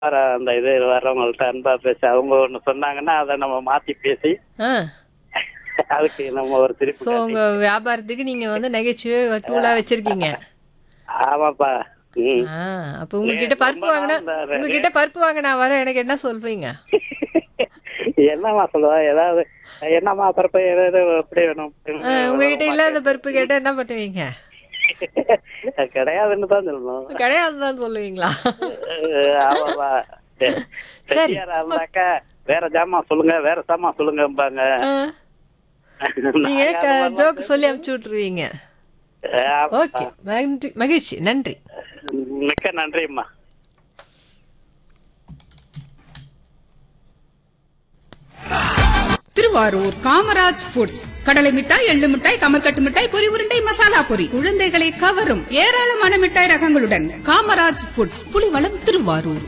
வர அந்த இது வர்றவங்கள்ட்ட அன்பா பேசி அவங்க ஒண்ணு சொன்னாங்கன்னா அதை நம்ம மாத்தி பேசி ஆ அதுக்கு நம்ம ஒரு திருப்பி ஸோ உங்க வியாபாரத்துக்கு நீங்க வந்து நகைச்சுவை டூலா வச்சிருக்கீங்க ஆமாப்பா ம் ஆ அப்போ உங்ககிட்ட ரொம்ப பருப்பு வாங்கினா நாள் இந்த உங்ககிட்ட பருப்பு வாங்க நான் வரேன் எனக்கு என்ன சொல்வீங்க என்னம்மா சொல்லுவா ஏதாவது என்னம்மா பரப்ப ஏதாவது எப்படி வேணும் ஆ, உங்ககிட்ட இல்லாத பருப்பு கேட்டா என்ன பண்ணுவீங்க கிடையாதுன்னு தான் சொல்லணும் கிடையாதுதான் சொல்லுவீங்களா அஹ் ஆமாப்பா செட்டியாரா இருந்தாக்கா வேற ஜாமான் சொல்லுங்க வேற சாமான் சொல்லுங்கம்பாங்க ஆ, நீங்க ஜோக்கு சொல்லி அமுச்சு விட்டுருவீங்க ஆமா. ஓகே மகிழ்ச்சி மகிழ்ச்சி நன்றி மிக்க நன்றிம்மா திருவாரூர் காமராஜ் ஃபுட்ஸ் கடலை மிட்டாய் எள்ளு மிட்டாய் கமர்கட்டு மிட்டாய் பொரி உருண்டை மசாலா பொரி குழந்தைகளை கவரும் ஏராளமான மிட்டாய் ரகங்களுடன் காமராஜ் ஃபுட்ஸ் புலிவளம் திருவாரூர்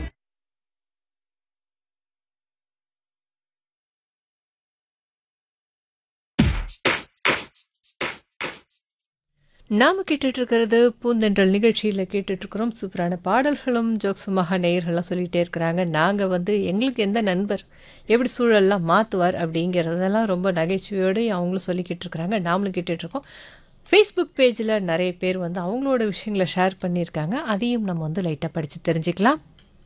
நாம கேட்டுட்டு இருக்கிறது பூந்தென்றல் நிகழ்ச்சியில் கேட்டுட்டு இருக்கிறோம் சூப்பரான பாடல்களும் ஜோக்ஸுமாக நேயர்கள்லாம் சொல்லிகிட்டே இருக்கிறாங்க நாங்கள் வந்து எங்களுக்கு எந்த நண்பர் எப்படி சூழல்லாம் மாற்றுவார் அப்படிங்கிறதெல்லாம் ரொம்ப நகைச்சுவையோடு அவங்களும் சொல்லிக்கிட்டு இருக்கிறாங்க நாமளும் கேட்டுட்டு இருக்கோம் ஃபேஸ்புக் பேஜில் நிறைய பேர் வந்து அவங்களோட விஷயங்களை ஷேர் பண்ணியிருக்காங்க அதையும் நம்ம வந்து லைட்டாக படித்து தெரிஞ்சுக்கலாம்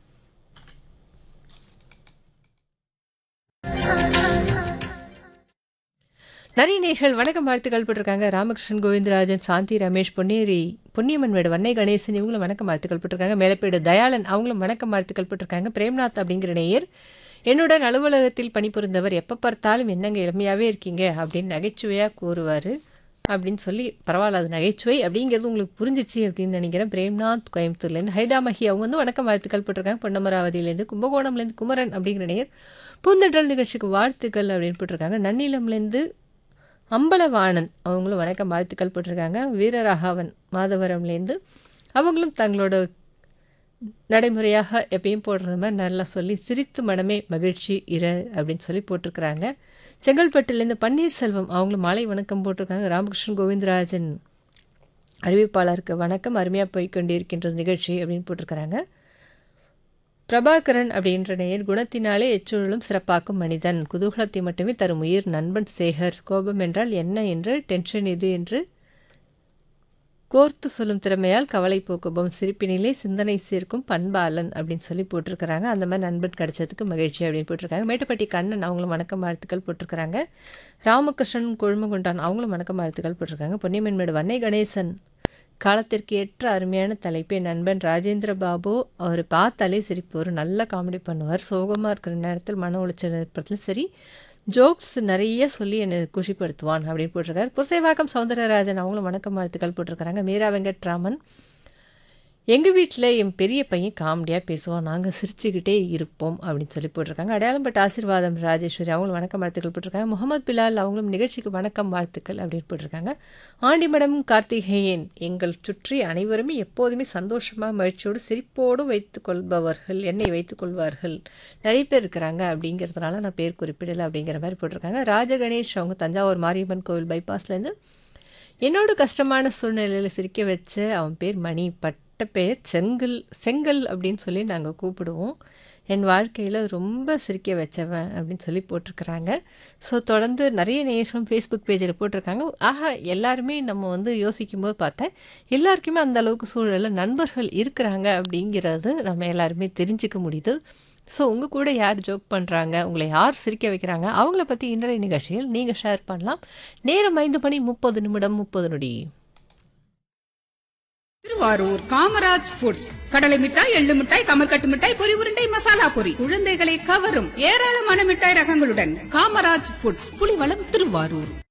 நிறைய நேர்கள் வணக்கம் வாழ்த்துக்கள் போட்டிருக்காங்க ராமகிருஷ்ணன் கோவிந்தராஜன் சாந்தி ரமேஷ் பொன்னேரி பொன்னியம்மன் வீடு வன்னை கணேசன் இவங்களும் வணக்கம் வாழ்த்துக்கள் போட்டிருக்காங்க மேலப்பேடு தயாளன் அவங்களும் வணக்கம் வாழ்த்துக்கள் போட்டிருக்காங்க பிரேம்நாத் அப்படிங்கிற நேயர் என்னுடன் அலுவலகத்தில் பணிபுரிந்தவர் எப்போ பார்த்தாலும் என்னங்க இளமையாகவே இருக்கீங்க அப்படின்னு நகைச்சுவையாக கூறுவார் அப்படின்னு சொல்லி பரவாயில்ல அது நகைச்சுவை அப்படிங்கிறது உங்களுக்கு புரிஞ்சிச்சு அப்படின்னு நினைக்கிறேன் பிரேம்நாத் கோயம்புத்தூர்லேருந்து ஹைதாமஹி அவங்க வந்து வணக்கம் வாழ்த்துக்கள் போட்டிருக்காங்க பொன்னமராவதியிலேருந்து கும்பகோணம்லேருந்து குமரன் அப்படிங்கிற நேயர் பூந்தென்றல் நிகழ்ச்சிக்கு வாழ்த்துக்கள் அப்படின்னு போட்டிருக்காங்க நன்னிலம்லேருந்து அம்பலவாணன் அவங்களும் வணக்கம் வாழ்த்துக்கள் போட்டிருக்காங்க வீரராகவன் மாதவரம்லேருந்து அவங்களும் தங்களோட நடைமுறையாக எப்பயும் போடுறது மாதிரி நல்லா சொல்லி சிரித்து மனமே மகிழ்ச்சி இர அப்படின்னு சொல்லி போட்டிருக்கிறாங்க செங்கல்பட்டுலேருந்து பன்னீர்செல்வம் அவங்களும் மாலை வணக்கம் போட்டிருக்காங்க ராமகிருஷ்ணன் கோவிந்தராஜன் அறிவிப்பாளருக்கு வணக்கம் அருமையாக போய்க்கொண்டிருக்கின்றது நிகழ்ச்சி அப்படின்னு போட்டிருக்கிறாங்க பிரபாகரன் அப்படின்ற நேயர் குணத்தினாலே எச்சூழலும் சிறப்பாக்கும் மனிதன் குதூகலத்தை மட்டுமே தரும் உயிர் நண்பன் சேகர் கோபம் என்றால் என்ன என்று டென்ஷன் இது என்று கோர்த்து சொல்லும் திறமையால் கவலை போக்குபம் சிரிப்பினிலே சிந்தனை சேர்க்கும் பண்பாளன் அப்படின்னு சொல்லி போட்டிருக்கிறாங்க அந்த மாதிரி நண்பன் கிடைச்சதுக்கு மகிழ்ச்சி அப்படின்னு போட்டிருக்காங்க மேட்டுப்பட்டி கண்ணன் அவங்களும் வணக்கம் வாழ்த்துக்கள் போட்டிருக்கிறாங்க ராமகிருஷ்ணன் கொழுமகுண்டான் அவங்களும் வணக்கம் வாழ்த்துக்கள் போட்டிருக்காங்க பொன்னியம்மன்மேடு வன்னை கணேசன் காலத்திற்கு ஏற்ற அருமையான தலைப்பு என் நண்பன் ராஜேந்திர பாபு அவர் பார்த்தாலே சிரிப்பு ஒரு நல்ல காமெடி பண்ணுவார் சோகமாக இருக்கிற நேரத்தில் மன உளைச்சல் ஏற்படுத்தல சரி ஜோக்ஸ் நிறைய சொல்லி என்னை குஷிப்படுத்துவான் அப்படின்னு போட்டிருக்காரு புரசைவாக்கம் சௌந்தரராஜன் அவங்களும் வணக்கம் வாழ்த்துக்கள் போட்டிருக்காங்க மீரா வெங்கட்ராமன் எங்கள் வீட்டில் என் பெரிய பையன் காமெடியாக பேசுவான் நாங்கள் சிரிச்சுக்கிட்டே இருப்போம் அப்படின்னு சொல்லி போட்டிருக்காங்க அடையாளம் பட்ட ஆசீர்வாதம் ராஜேஸ்வரி அவங்களும் வணக்கம் வாழ்த்துக்கள் போட்டிருக்காங்க முகமது பிலால் அவங்களும் நிகழ்ச்சிக்கு வணக்கம் வாழ்த்துக்கள் அப்படின்னு போட்டிருக்காங்க ஆண்டிமடம் கார்த்திகேயன் எங்கள் சுற்றி அனைவருமே எப்போதுமே சந்தோஷமாக மகிழ்ச்சியோடு சிரிப்போடு வைத்துக் கொள்பவர்கள் என்னை வைத்துக் கொள்வார்கள் நிறைய பேர் இருக்கிறாங்க அப்படிங்கிறதுனால நான் பேர் குறிப்பிடலை அப்படிங்கிற மாதிரி போட்டிருக்காங்க ராஜகணேஷ் அவங்க தஞ்சாவூர் மாரியம்மன் கோவில் பைபாஸ்லேருந்து என்னோட கஷ்டமான சூழ்நிலையில் சிரிக்க வச்ச அவன் பேர் மணி பட்ட பேர் செங்கல் செங்கல் அப்படின்னு சொல்லி நாங்கள் கூப்பிடுவோம் என் வாழ்க்கையில் ரொம்ப சிரிக்க வச்சவன் அப்படின்னு சொல்லி போட்டிருக்கிறாங்க ஸோ தொடர்ந்து நிறைய நேர்களும் ஃபேஸ்புக் பேஜில் போட்டிருக்காங்க ஆஹா எல்லாருமே நம்ம வந்து யோசிக்கும் போது பார்த்தா எல்லாருக்குமே அந்த அளவுக்கு சூழலில் நண்பர்கள் இருக்கிறாங்க அப்படிங்கிறது நம்ம எல்லாருமே தெரிஞ்சுக்க முடியுது ஸோ உங்கள் கூட யார் ஜோக் பண்ணுறாங்க உங்களை யார் சிரிக்க வைக்கிறாங்க அவங்கள பற்றி இன்றைய நிகழ்ச்சியில் நீங்கள் ஷேர் பண்ணலாம் நேரம் ஐந்து மணி முப்பது நிமிடம் முப்பது நொடி திருவாரூர் காமராஜ் ஃபுட்ஸ் கடலை மிட்டாய் எள்ளு மிட்டாய் கமர்கட்டு மிட்டாய் பொரி உருண்டை மசாலா பொரி குழந்தைகளை கவரும் ஏராளமான மிட்டாய் ரகங்களுடன் காமராஜ் ஃபுட்ஸ் புலிவளம் திருவாரூர்